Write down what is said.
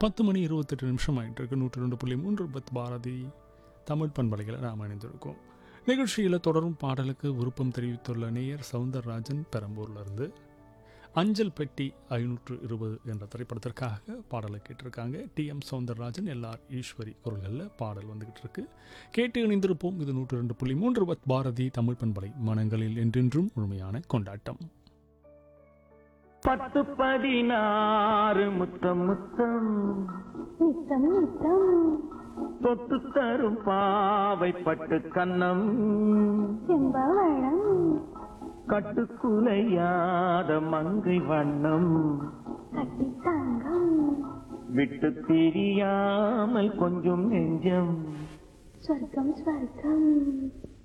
பத்து மணி இருபத்தெட்டு நிமிஷம் ஆகிட்டு இருக்கு நூற்றி ரெண்டு புள்ளி மூன்று பத் பாரதி தமிழ் பண்பலைகளை நாம் இணைந்திருக்கோம் நிகழ்ச்சியில் தொடரும் பாடலுக்கு விருப்பம் தெரிவித்துள்ள நேயர் சவுந்தரராஜன் பெரம்பூர்லேருந்து அஞ்சல் பெட்டி ஐநூற்று இருபது என்ற திரைப்படத்திற்காக பாடலை கேட்டிருக்காங்க T M Soundararajan L R Eswari குரல்களில் பாடல் வந்துகிட்டு இருக்கு கேட்டு இணைந்திருப்போம் இது நூற்று ரெண்டு புள்ளி மூன்று பத் பாரதி தமிழ் பண்பலை மனங்களில் என்றென்றும் முழுமையான கொண்டாட்டம் பத்து பதினாறு முத்தம் முத்தம் நித்தம் நித்தம் தொட்டு தரும் பாவை பட்டு கன்னம் செம்பவளம் கட்டுக்குலையாத மங்கை வண்ணம் கட்டி தங்கம் விட்டு பிரியாமல் கொஞ்சம் நெஞ்சம் சொர்க்கம் ஸ்வர்க்கம்